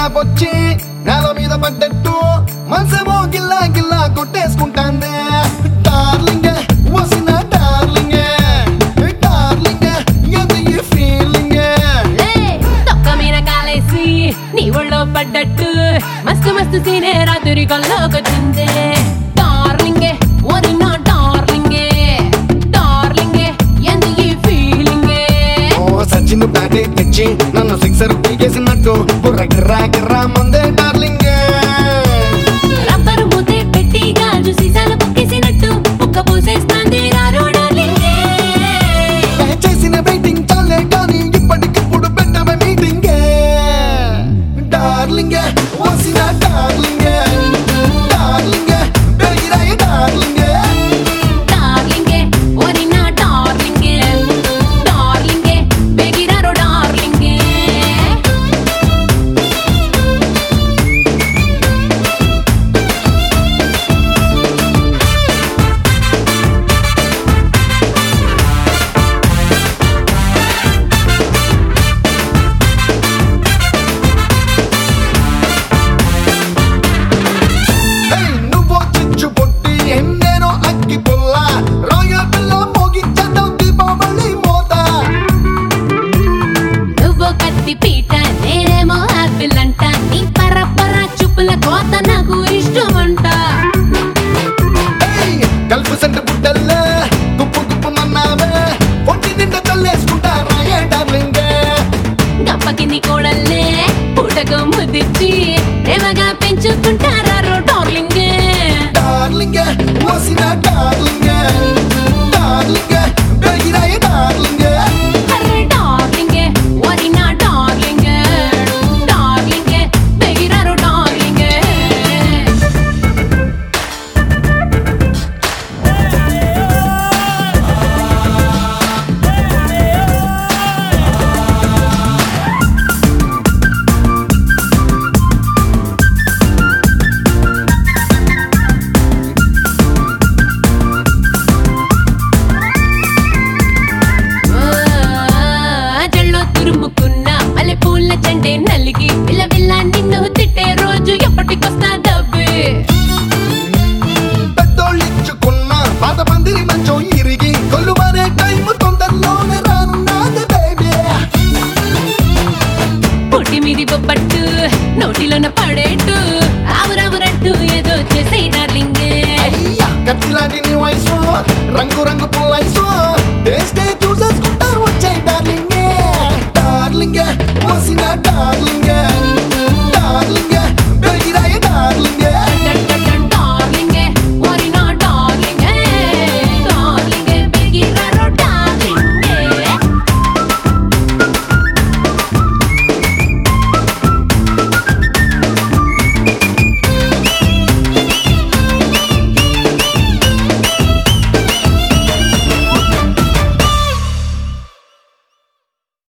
trap వచ్చి నేల మీద పడ్డట్టు మనసేమో గిల్లా గిల్లా కొట్టేసుకుంటాందే డార్లింగ్ వసిన డార్లింగ్ డార్లింగ్ ఎంత ఈ ఫీలింగ్ లే, తొక్క మీద కాలేసి నీ ఒళ్ళో పడ్డట్టు మస్తు మస్తు సీనే రాత్రి కల్లోకొచ్చిందే డార్లింగే ఒరి నా డార్లింగే డార్లింగే ఎందు ఈ ఫీలింగే ఓ సచిన్ బ్యాటే తెచ్చి నన్ను సిక్సర్ పీకేసినట్టు బుర్ర గిర్రా గిర్రా మందే డార్లింగ్ రబ్బరు మూతే పెట్టి గాజు సీసాలు పొక్కేసినట్టు ముక్క పూసేస్తాంది రారో డార్లింగే చేసిన వెయిటింగ్ చాలే కానీ ఇప్పటికిప్పుడు పెట్టమే మీటింగ్ డార్లింగ్ వసిన డార్లింగ్ డార్లింగ్ బెగిరాయి డార్లింగ్ డార్లింగే ఒరి నా డార్లింగే డార్లింగే బెగిరారో డార్లింగే హే నువ్వో చిచ్చు పొట్టి ఎన్నేనో అగ్గి పుల్ల రాయల్ పిల్ల మోగించడం దీపావళి మోత నువ్వు కత్తి పీట నేనేమో ఆపిల్ అంట నీ పరపర చూపుల కోత నాకు ఇష్టమంట హే కలుపు సంట బుడ్డల్లే గుప్పు గుప్పు మన్నావే పొట్టి నిండా చల్లేసుకుంటా రాయే డార్లింగ్ గప్పకి నీ కోడల్లే పూటకు ముదిచ్చి ప్రేమగా పెంచుకుంటారా డార్లింగ్ డార్లింగ్ వసిన డార్లింగ్ డార్లింగ్ బెగిరాయి డార్లింగ్ అరే డార్లింగ్ వరి నా డార్లింగ్ డార్లింగ్ బెగిరారు డార్లింగ్ జల్లో తురుముకున్న మల్లె పూల చండే నలిగి పిల్ల పిల్ల నిన్ను తిట్టే రోజు ఎప్పటికొస్తా దబ్బే పెద్దోళ్ళిచ్చుకున్న పాత పందిరి మంచం ఇరిగి కొల్లు మారే టైం తొందరలోనే రానున్నది బేబీ పొట్టి మీది బొప్పట్టు నోటిలోన పడేట్టు ఆవురావురంటూ ఏదో చేసే డార్లింగ్ అయ్యా కత్తిలాంటి నీ వయసు రంగు రంగు పుల్లైసు టేస్ట్